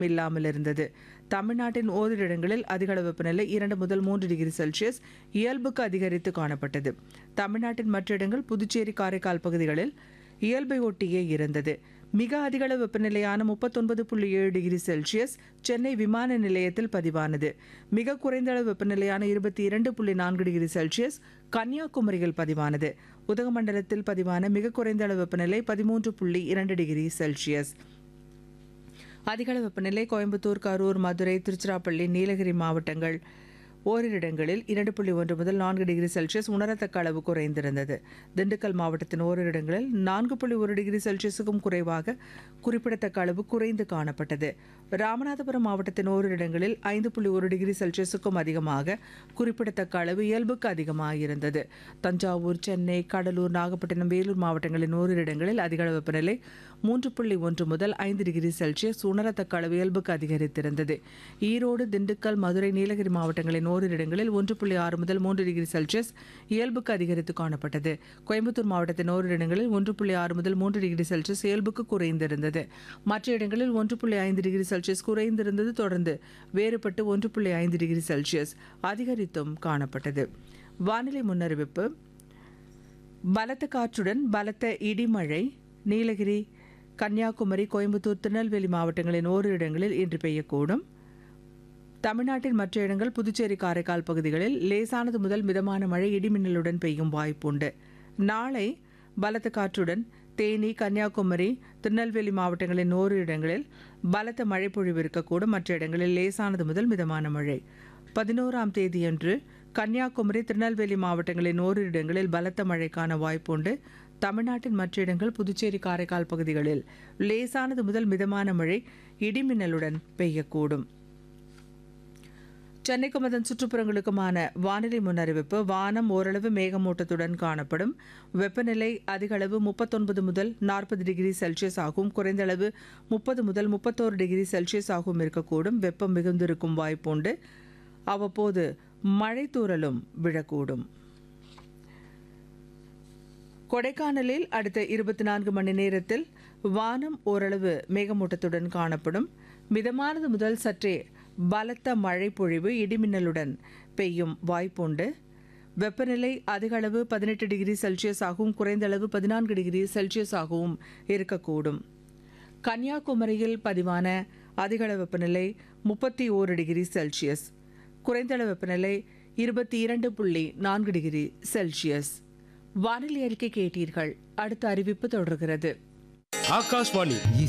இல்லாமல் இருந்தது தமிழ்நாட்டின் ஓரிரு இடங்களில் அதிகளவு வெப்பநிலை இரண்டு முதல் மூன்று டிகிரி செல்சியஸ் இயல்புக்கு அதிகரித்து காணப்பட்டது தமிழ்நாட்டின் மற்ற இடங்கள் புதுச்சேரி காரைக்கால் பகுதிகளில் இயல்பை ஒட்டியே இருந்தது மிக அதிகளவு வெப்பநிலையான முப்பத்தொன்பது புள்ளி ஏழு டிகிரி செல்சியஸ் சென்னை விமான நிலையத்தில் பதிவானது மிக குறைந்த அளவு வெப்பநிலையான இருபத்தி இரண்டு புள்ளி நான்கு டிகிரி செல்சியஸ் கன்னியாகுமரியில் பதிவானது உதகமண்டலத்தில் பதிவான மிக குறைந்த அளவு வெப்பநிலை பதிமூன்று புள்ளி இரண்டு டிகிரி செல்சியஸ் அதிகளவு வெப்பநிலை கோயம்புத்தூர் கரூர் மதுரை திருச்சிராப்பள்ளி நீலகிரி மாவட்டங்கள் ஓரிரு இடங்களில் இரண்டு புள்ளி ஒன்று முதல் நான்கு டிகிரி செல்சியஸ் உணரத்தக்க அளவு குறைந்திருந்தது திண்டுக்கல் மாவட்டத்தின் ஓரிரு இடங்களில் நான்கு புள்ளி ஒரு டிகிரி செல்சியஸுக்கும் குறைவாக குறிப்பிடத்தக்க அளவு குறைந்து காணப்பட்டது ராமநாதபுரம் மாவட்டத்தின் ஓரிரு இடங்களில் ஐந்து புள்ளி ஒரு டிகிரி செல்சியஸுக்கும் அதிகமாக குறிப்பிடத்தக்க அளவு இயல்புக்கு அதிகமாக இருந்தது தஞ்சாவூர் சென்னை கடலூர் நாகப்பட்டினம் வேலூர் மாவட்டங்களின் ஓரிரு இடங்களில் அதிகளவு வெப்பநிலை மூன்று புள்ளி ஒன்று முதல் ஐந்து டிகிரி செல்சியஸ் உணரத்தக்க அளவு இயல்புக்கு அதிகரித்திருந்தது ஈரோடு திண்டுக்கல் மதுரை நீலகிரி மாவட்டங்களின் ஓரிரு இடங்களில் ஒன்று புள்ளி ஆறு முதல் மூன்று டிகிரி செல்சியஸ் இயல்புக்கு அதிகரித்து காணப்பட்டது கோயம்புத்தூர் மாவட்டத்தின் ஓரிரு இடங்களில் ஒன்று புள்ளி ஆறு முதல் மூன்று டிகிரி செல்சியஸ் இயல்புக்கு குறைந்திருந்தது மற்ற இடங்களில் ஒன்று புள்ளி ஐந்து டிகிரி செல்சியஸ் குறைந்திருந்தது தொடர்ந்து வேறுபட்டு ஒன்று புள்ளி ஐந்து டிகிரி செல்சியஸ் அதிகரித்தும் காணப்பட்டது வானிலை முன்னறிவிப்பு பலத்த காற்றுடன் பலத்த இடிமழை நீலகிரி கன்னியாகுமரி கோயம்புத்தூர் திருநெல்வேலி மாவட்டங்களின் ஓரிரு இடங்களில் இன்று பெய்யக்கூடும் தமிழ்நாட்டின் மற்ற இடங்கள் புதுச்சேரி காரைக்கால் பகுதிகளில் லேசானது முதல் மிதமான மழை இடிமின்னலுடன் பெய்யும் வாய்ப்புண்டு நாளை பலத்த காற்றுடன் தேனி கன்னியாகுமரி திருநெல்வேலி மாவட்டங்களின் ஓரிரு இடங்களில் பலத்த மழை பொழிவு இருக்கக்கூடும் மற்ற இடங்களில் லேசானது முதல் மிதமான மழை பதினோராம் தேதியன்று கன்னியாகுமரி திருநெல்வேலி மாவட்டங்களின் ஓரிரு இடங்களில் பலத்த மழைக்கான வாய்ப்புண்டு தமிழ்நாட்டின் மற்ற இடங்கள் புதுச்சேரி காரைக்கால் பகுதிகளில் லேசானது முதல் மிதமான மழை இடிமின்னலுடன் பெய்யக்கூடும் சென்னைக்கும் அதன் சுற்றுப்புறங்களுக்குமான வானிலை முன்னறிவிப்பு வானம் ஓரளவு மேகமூட்டத்துடன் காணப்படும் வெப்பநிலை அதிக அளவு முப்பத்தொன்பது முதல் நாற்பது டிகிரி செல்சியஸ் ஆகும் குறைந்த அளவு முப்பது முதல் முப்பத்தோரு டிகிரி செல்சியஸ் ஆகும் இருக்கக்கூடும் வெப்பம் மிகுந்திருக்கும் வாய்ப்புண்டு அவ்வப்போது மழை தூறலும் விழக்கூடும் கொடைக்கானலில் அடுத்த இருபத்தி நான்கு மணி நேரத்தில் வானம் ஓரளவு மேகமூட்டத்துடன் காணப்படும் மிதமானது முதல் சற்றே பலத்த மழை பொழிவு இடிமின்னலுடன் பெய்யும் வாய்ப்புண்டு வெப்பநிலை அதிக அளவு பதினெட்டு டிகிரி செல்சியஸ் ஆகவும் குறைந்த அளவு பதினான்கு டிகிரி செல்சியஸ் ஆகவும் இருக்கக்கூடும் கன்னியாகுமரியில் பதிவான அதிகளவு வெப்பநிலை முப்பத்தி ஓரு டிகிரி செல்சியஸ் குறைந்தளவு வெப்பநிலை இருபத்தி இரண்டு புள்ளி நான்கு டிகிரி செல்சியஸ் வானிலை அறிக்கை கேட்டீர்கள் அடுத்த அறிவிப்பு தொடர்கிறது ஆகாஷ்வாணி